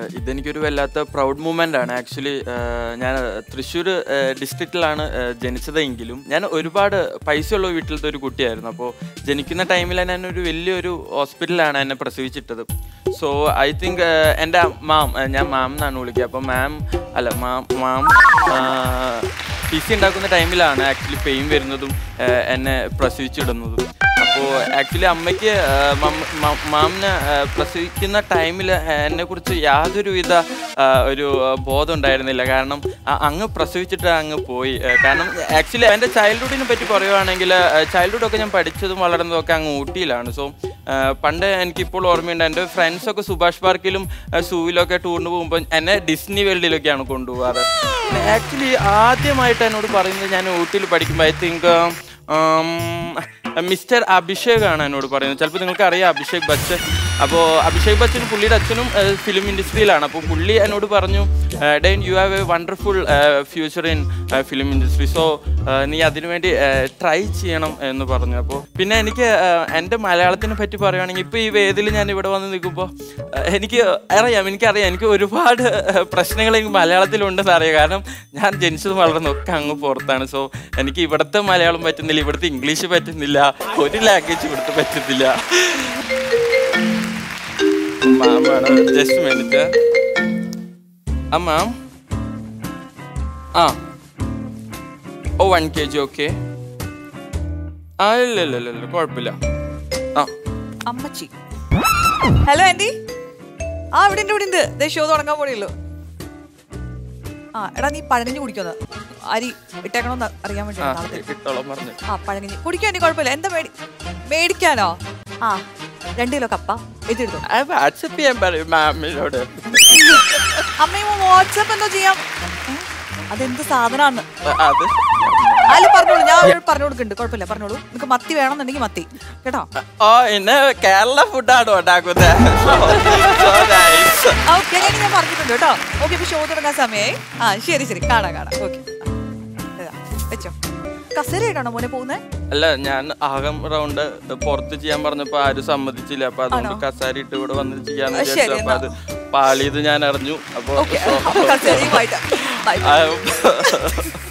ഏഹ് ഇതെനിക്കൊരു വല്ലാത്ത proud moment ആണ് actually ഞാൻ തൃശ്ശൂർ ഡിസ്ട്രിക്റ്റിലാണ് ജനിച്ചതെങ്കിലും ഞാൻ ഒരുപാട് പൈസയുള്ള വീട്ടിലത്തെ ഒരു കുട്ടിയായിരുന്നു അപ്പോൾ ജനിക്കുന്ന ടൈമിൽ ഞാൻ ഒരു വലിയൊരു ഹോസ്പിറ്റലിലാണ് എന്നെ പ്രസവിച്ചിട്ടത് സോ ഐ തിങ്ക് എൻ്റെ മാം ഞാൻ മാം എന്നാണ് വിളിക്കുക അപ്പോൾ മാം അല്ല മാം മാം പി സി ഉണ്ടാക്കുന്ന ടൈമിലാണ് ആക്ച്വലി പെയിൻ വരുന്നതും ഏഹ് എന്നെ പ്രസവിച്ചിടുന്നതും അപ്പോൾ ആക്ച്വലി അമ്മയ്ക്ക് ആ, മം- മ- മാമിനെ ആ, പ്രസവിക്കുന്ന ടൈമിൽ എന്നെ കുറിച്ച് യാതൊരുവിധ ആ, ഒരു ആ, ബോധം ഉണ്ടായിരുന്നില്ല കാരണം ആ, അങ്ങ് പ്രസവിച്ചിട്ട് അങ്ങ് പോയി ആ, കാരണം ആക്ച്വലി എൻ്റെ ചൈൽഡ്ഹുഡിനെ പറ്റി പറയുവാണെങ്കിൽ ചൈൽഡ്ഹുഡ് ഒക്കെ ഞാൻ പഠിച്ചതും വളർന്നതും ഒക്കെ അങ്ങ് ഊട്ടിയിലാണ് സോ പണ്ട് എനിക്കിപ്പോൾ ഓർമ്മയുണ്ട് എൻ്റെ ഫ്രണ്ട്സൊക്കെ സുഭാഷ് പാർക്കിലും സൂവിലൊക്കെ ടൂറിന് പോകുമ്പോൾ എന്നെ ഡിസ്നി വേൾഡിലൊക്കെയാണ് കൊണ്ടുപോകാറ് ആക്ച്വലി ആദ്യമായിട്ട് എന്നോട് പറയുന്നത് ഞാൻ ഊട്ടിയിൽ പഠിക്കുമ്പോൾ ഐ തിങ്ക് മിസ്റ്റർ അഭിഷേക് ആണ് എന്നോട് പറയുന്നത് ചിലപ്പോൾ നിങ്ങൾക്ക് അറിയാം അഭിഷേക് ബച്ചൻ അപ്പോൾ അഭിഷേക് ബച്ചൻ പുള്ളിയുടെ അച്ഛനും ഫിലിം ഇൻഡസ്ട്രിയിലാണ് അപ്പോൾ പുള്ളി എന്നോട് പറഞ്ഞു Dane you have a wonderful future in film industry so നീ അതിനുവേണ്ടി ട്രൈ ചെയ്യണം എന്ന് പറഞ്ഞു അപ്പോൾ പിന്നെ എനിക്ക് ഏഹ്, എൻ്റെ മലയാളത്തിനെ പറ്റി പറയുകയാണെങ്കിൽ ഇപ്പോൾ ഈ വേദിയിൽ ഞാൻ ഇവിടെ വന്ന് നിൽക്കുമ്പോൾ എനിക്ക് അറിയാം എനിക്കറിയാം എനിക്ക് ഒരുപാട് ഏഹ്, പ്രശ്നങ്ങൾ എനിക്ക് മലയാളത്തിലുണ്ടെന്ന് അറിയാം കാരണം ഞാൻ ജനിച്ചതും വളർന്നതൊക്കെ അങ്ങ് പുറത്താണ് സോ എനിക്ക് ഇവിടുത്തെ മലയാളം പറ്റുന്നില്ല ഇവിടുത്തെ ഇംഗ്ലീഷ് പറ്റുന്നില്ല ഒരു ലാംഗ്വേജ് ഇവിടുത്തെ പറ്റുന്നില്ല മാമാണ് ജസ്റ്റ് മിനിറ്റ് ആ മാം ആ ഓ വൺ കെ ജി ഓക്കെ ആ ഇല്ല ഇല്ല ഇല്ല ഇല്ല കുഴപ്പമില്ല ആ അമ്മച്ചി ഹലോ ആന്റി ആ ഇവിടെ ഉണ്ട് ഇവിടെ ഉണ്ട് ദേ ഷോ തുടങ്ങാൻ പോണിയുള്ളൂ ആ എടാ നീ പഴങ്ങഞ്ഞ് കുടിക്കുന്നത് അരി ഇട്ടേക്കണോന്ന് അറിയാൻ വേണ്ടി ആ നാളത്തെ കിട്ടോളം പറഞ്ഞു ആ പഴങ്ങഞ്ഞ് കുടിക്കാൻ ആന്റി കുഴപ്പമില്ല എന്താ മേടി മേടിക്കാനോ ആ രണ്ട് കിലോ കപ്പ എഴുതിയെടുത്തോ ആ വാട്സപ്പ് ചെയ്യാൻ പറയും മാമിനോട് അമ്മയും വാട്സപ്പ് എന്തോ ചെയ്യാം ഏ? അതെന്ത് സാധനമാണ് അത് അല്ല പറഞ്ഞോളൂ ഞാൻ അവരോട് പറഞ്ഞു കൊടുക്കുന്നുണ്ട് കുഴപ്പമില്ല പറഞ്ഞോളൂ നിങ്ങൾക്ക് മത്തി വേണമെന്നുണ്ടെങ്കിൽ മത്തി കേട്ടോ ഓ ഇന്ന് കേരള ഫുഡാണോ ഉണ്ടാക്കുന്നത് So, so nice. ഓക്കെ ഞാൻ ഞാൻ പറഞ്ഞിട്ടുണ്ട് കേട്ടോ ഓക്കെ ഇപ്പൊ ഷോ തുടങ്ങാൻ സമയമായി ആ ശരി ശരി കാണാം കാണാം ഓക്കെ വെച്ചോ കസേരയായിട്ടാണോ മോനെ പോകുന്നത് അല്ല ഞാൻ ആകം റൗണ്ട് പുറത്ത് ചെയ്യാൻ പറഞ്ഞപ്പോ ആരും സമ്മതിച്ചില്ല അപ്പൊ അതുകൊണ്ട് ആണോ? കസാര ഇട്ട് ഇവിടെ വന്ന് ചെയ്യാന്ന് ആ, വിചാരിച്ചു ശരി, അപ്പൊ അത് പാളിയത് ഞാൻ അറിഞ്ഞു അപ്പൊ ഓക്കെ so- കസേരയുമായിട്ട് ബൈ ആ,